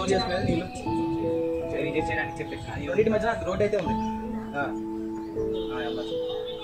మామూలు చేసుకునేది నీళ్ళు రిజెక్ట్ చేయడానికి చెప్పేసి ఈ రెండింటి మధ్యన రోడ్ అయితే ఉంది ఆ. ఆ, వెళ్ళొచ్చు.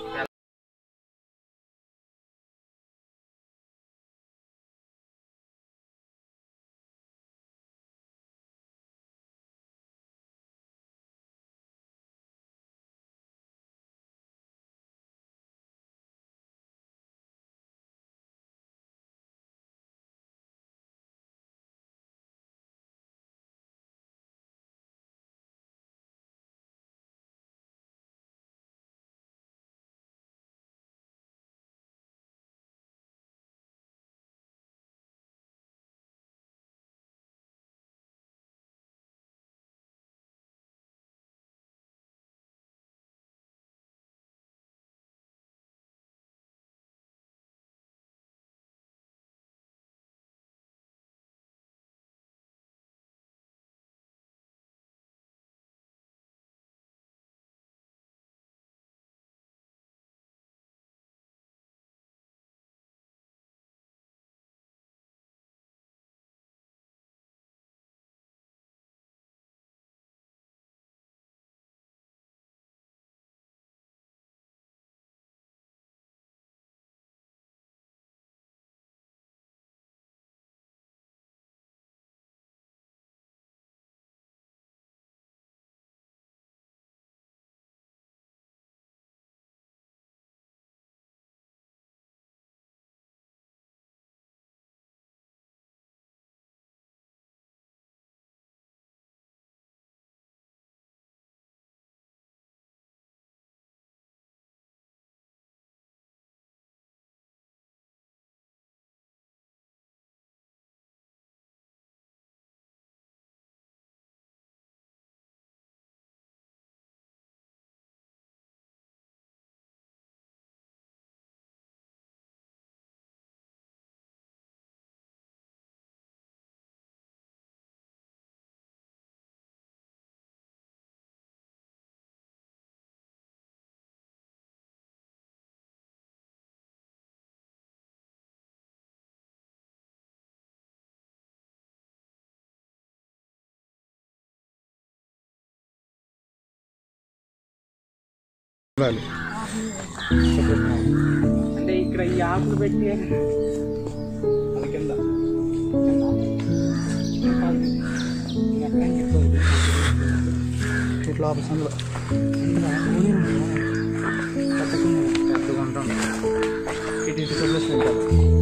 అంటే ఇక్కడ ఈ ఆకులు పెట్టి అది కింద ఇట్లా ఆపసంలో పెద్దగా ఉంటుంది ఇటు ఇటు పెట్టేసి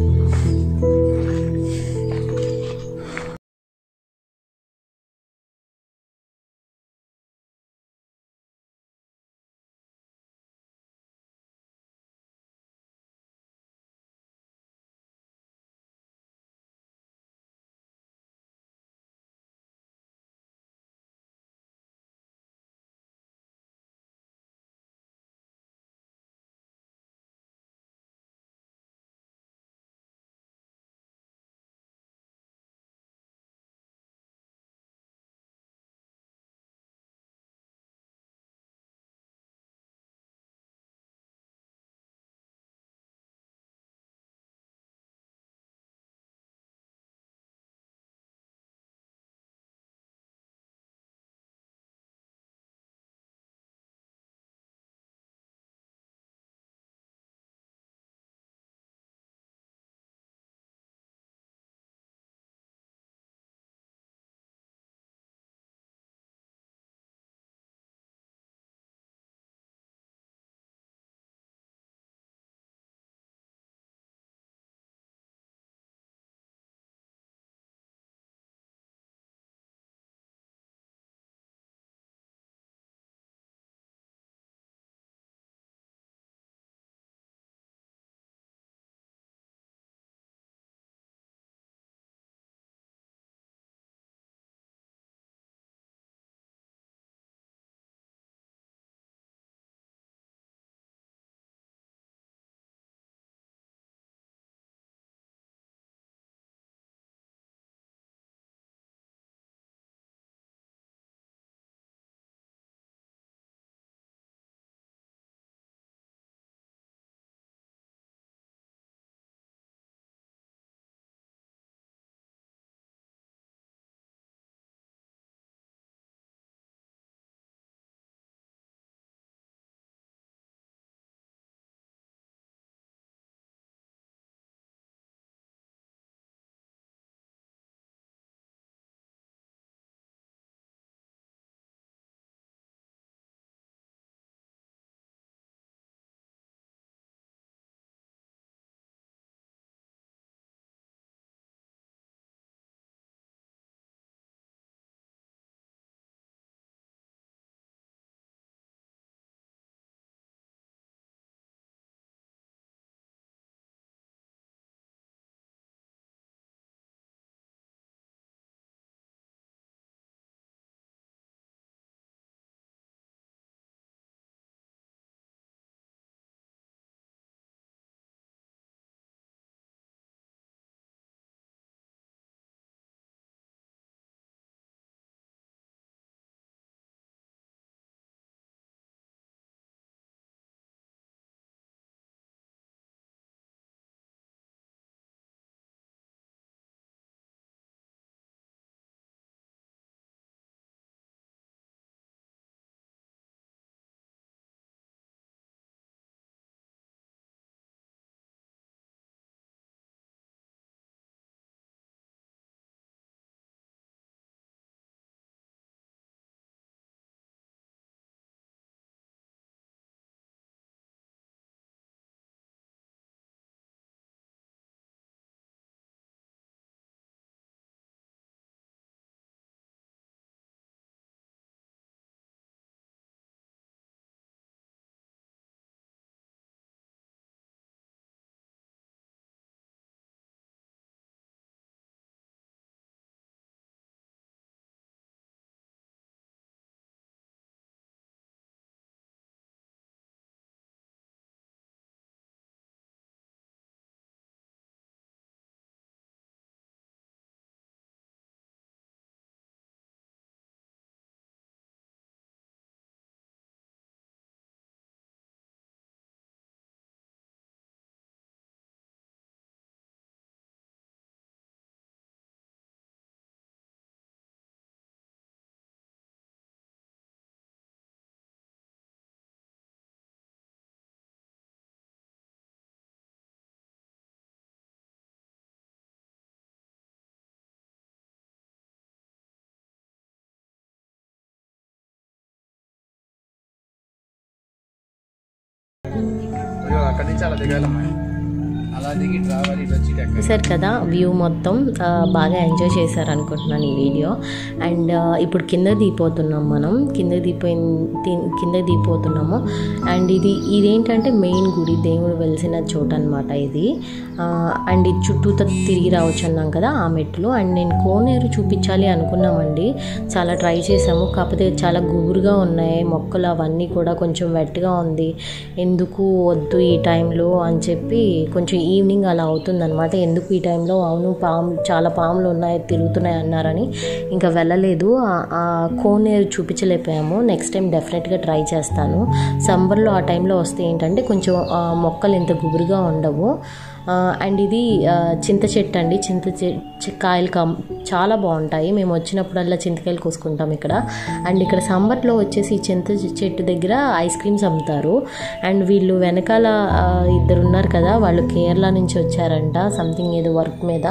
అక్కడి నుంచి అలా దిగాలమ్మా అలా దిగి ట్రావెల్ ఇటు వచ్చి ఇటు ఎక్కాలి. చూసారు కదా వ్యూ మొత్తం ఆ, బాగా ఎంజాయ్ చేశారు అనుకుంటున్నాను ఈ వీడియో అండ్ ఆ, ఇప్పుడు కింద దిగిపోతున్నాం మనం కింద దిగిపోయి కింద దిగిపోతున్నాము అండ్ ఇది ఇదేంటంటే మెయిన్ గుడి దేవుడు వెలిసిన చోటు అనమాట ఇది ఆ, అండ్ ఇది చుట్టూ తిరిగి రావచ్చు అన్నాం కదా ఆ మెట్లు అండ్ నేను కోనేరు చూపించాలి అనుకున్నామండి చాలా ట్రై చేసాము కాకపోతే చాలా గుబురుగా ఉన్నాయి మొక్కలు అవన్నీ కూడా కొంచెం వెట్గా ఉంది ఎందుకు వద్దు ఈ టైంలో అని చెప్పి కొంచెం ఈవినింగ్ అలా అవుతుందన్నమాట ఎందుకు ఈ టైంలో అవును పాము చాలా పాములు ఉన్నాయి తిరుగుతున్నాయి అన్నారని ఇంకా వెళ్ళలేదు ఆ- ఆ కోనేరు చూపించలేకపోయాము నెక్స్ట్ టైం డెఫినెట్గా ట్రై చేస్తాను సమ్మర్లో ఆ టైంలో వస్తే ఏంటంటే కొంచెం ఆ, మొక్కలు ఇంత గుబురుగా ఉండవు ఆ, అండ్ ఇది ఆ, చింత చెట్టు అండి చింత చెట్టు కాయలు కం చాలా బాగుంటాయి మేము వచ్చినప్పుడల్లా చింతకాయలు కోసుకుంటాం ఇక్కడ అండ్ ఇక్కడ సమ్మర్లో వచ్చేసి ఈ చింత చెట్టు దగ్గర ఐస్ క్రీమ్స్ అమ్ముతారు అండ్ వీళ్ళు వెనకాల ఆ, ఇద్దరు ఉన్నారు కదా వాళ్ళు కేరళ నుంచి వచ్చారంట సంథింగ్ ఏదో వర్క్ మీద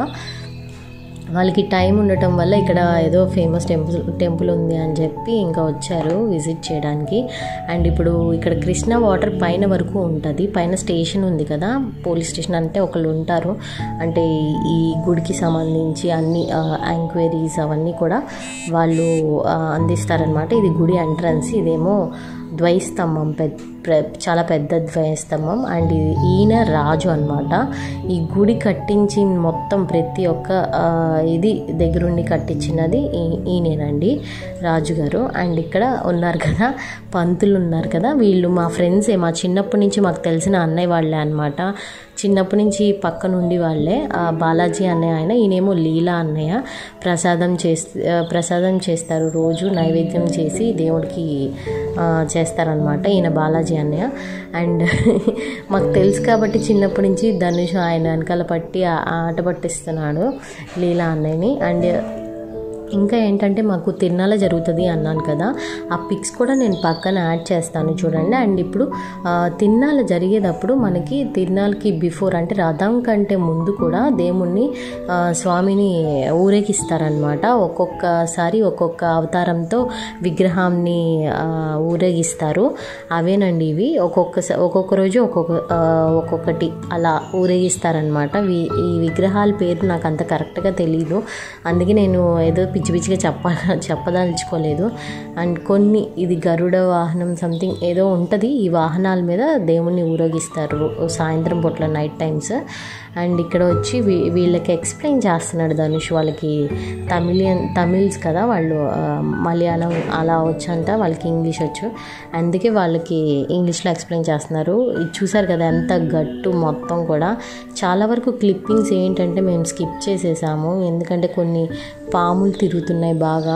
వాళ్ళకి టైం ఉండటం వల్ల ఇక్కడ ఏదో ఫేమస్ టెంపుల్ టెంపుల్ ఉంది అని చెప్పి ఇంకా వచ్చారు విజిట్ చేయడానికి అండ్ ఇప్పుడు ఇక్కడ కృష్ణ వాటర్ పైన వరకు ఉంటుంది పైన స్టేషన్ ఉంది కదా పోలీస్ స్టేషన్ అంటే ఒకళ్ళు ఉంటారు అంటే ఈ గుడికి సంబంధించి అన్ని ఎంక్వైరీస్ అవన్నీ కూడా వాళ్ళు ఆ, అందిస్తారనమాట ఇది గుడి ఎంట్రన్స్ ఇదేమో ద్వైస్తంభం పెద్ద ప్ర- చాలా పెద్ద ద్వైస్తంభం అండ్ ఇది ఈయన రాజు అన్నమాట ఈ గుడి కట్టించి మొత్తం ప్రతి ఒక్క ఆ, ఇది దగ్గరుండి కట్టించినది ఈ- ఈయనేనండి రాజుగారు అండ్ ఇక్కడ ఉన్నారు కదా పంతులు ఉన్నారు కదా వీళ్ళు మా ఫ్రెండ్సే మా చిన్నప్పటి నుంచి మాకు తెలిసిన అన్నయ్య వాళ్ళే అనమాట చిన్నప్పటి నుంచి పక్క నుండి వాళ్ళే ఆ బాలాజీ అన్నయ్య ఆయన ఈయనేమో లీలా అన్నయ్య ప్రసాదం చేస్తే ప్రసాదం చేస్తారు రోజు నైవేద్యం చేసి దేవుడికి ఆ, చేస్తారనమాట ఈయన బాలాజీ అన్నయ్య అండ్ మాకు తెలుసు కాబట్టి చిన్నప్పటి నుంచి ధనుష్ ఆయన వెనకాల పట్టి ఆ- ఆ ఆట పట్టిస్తున్నాడు లీలా అన్నయ్యని అండ్ ఇంకా ఏంటంటే మాకు తిరునాల జరుగుతుంది అన్నాను కదా ఆ పిక్స్ కూడా నేను పక్కన యాడ్ చేస్తాను చూడండి అండ్ ఇప్పుడు ఆ, తిరునాల జరిగేటప్పుడు మనకి తిరునాళ్ళకి బిఫోర్ అంటే రథం కంటే ముందు కూడా దేవుణ్ణి ఆ, స్వామిని ఊరేగిస్తారనమాట ఒక్కొక్కసారి ఒక్కొక్క అవతారంతో విగ్రహాన్ని ఆ, ఊరేగిస్తారు అవేనండి ఇవి ఒక్కొక్క స- ఒక్కొక్క రోజు ఒక్కొక్క ఆ, ఒక్కొక్కటి అలా ఊరేగిస్తారనమాట ఈ విగ్రహాల పేరు నాకు అంత కరెక్ట్గా తెలియదు అందుకే నేను ఏదో పిచ్చి పిచ్చిగా చెప్ప చెప్పదలుచుకోలేదు అండ్ కొన్ని ఇది గరుడ వాహనం సంథింగ్ ఏదో ఉంటుంది ఈ వాహనాల మీద దేవుణ్ణి ఊరేగిస్తారు సాయంత్రం పూట్ల నైట్ టైమ్స్ అండ్ ఇక్కడ వచ్చి వీ- వీళ్ళకి ఎక్స్ప్లెయిన్ చేస్తున్నాడు ధనుష్ వాళ్ళకి తమిళియన్ తమిళ్స్ కదా వాళ్ళు ఆ, మలయాళం అలా వచ్చంట వాళ్ళకి ఇంగ్లీష్ వచ్చు అందుకే వాళ్ళకి ఇంగ్లీష్లో ఎక్స్ప్లెయిన్ చేస్తున్నారు ఇది చూసారు కదా ఎంత గట్టు మొత్తం కూడా చాలా వరకు క్లిప్పింగ్స్ ఏంటంటే మేము స్కిప్ చేసేసాము ఎందుకంటే కొన్ని పాములు తిరుగుతున్నాయి బాగా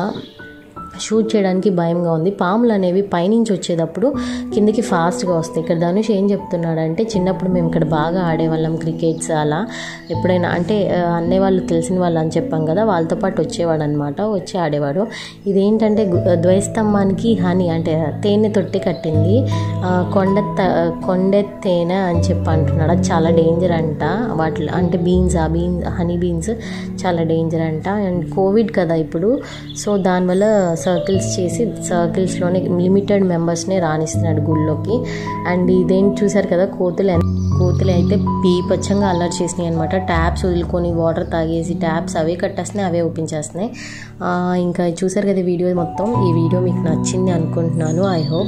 షూట్ చేయడానికి భయంగా ఉంది పాములు అనేవి పైనుంచి వచ్చేటప్పుడు కిందకి ఫాస్ట్గా వస్తాయి ఇక్కడ ధనుష్ ఏం చెప్తున్నాడంటే చిన్నప్పుడు మేము ఇక్కడ బాగా ఆడేవాళ్ళం క్రికెట్స్ అలా ఎప్పుడైనా అంటే ఆ, అన్నయ్య వాళ్ళు తెలిసిన వాళ్ళు అని చెప్పాం కదా వాళ్ళతో పాటు వచ్చేవాడు అనమాట వచ్చి ఆడేవాడు ఇదేంటంటే గు- ద్వైస్తంభానికి హనీ అంటే తేనె తొట్టి కట్టింది ఆ, కొండ త- కొండె తేనె అని చెప్పి అంటున్నాడు అది చాలా డేంజర్ అంట వాటి అంటే బీన్స్ ఆ బీన్స్ హనీ బీన్స్ చాలా డేంజర్ అంట అండ్ కోవిడ్ కదా ఇప్పుడు సో దానివల్ల సర్కిల్స్ చేసి సర్కిల్స్లోనే లిమిటెడ్ మెంబర్స్నే రాణిస్తున్నాడు గుళ్ళోకి అండ్ ఇదేం చూసారు కదా కోతులు ఎంత- కోతులు అయితే పీపచ్చంగా అల్లరి చేసినాయి అనమాట ట్యాప్స్ వదులుకొని వాటర్ తాగేసి ట్యాప్స్ అవే కట్టేస్తున్నాయి అవే ఓపెన్ చేస్తున్నాయి ఆ, ఇంకా చూసారు కదా వీడియో మొత్తం ఈ వీడియో మీకు నచ్చింది అనుకుంటున్నాను ఐ హోప్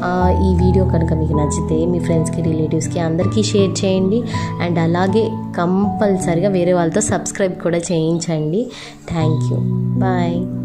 ఈ వీడియో కనుక మీకు నచ్చితే మీ ఫ్రెండ్స్కి రిలేటివ్స్కి అందరికీ షేర్ చేయండి అండ్ అలాగే కంపల్సరిగా వేరే వాళ్ళతో సబ్స్క్రైబ్ కూడా చేయించండి థ్యాంక్ యూ బాయ్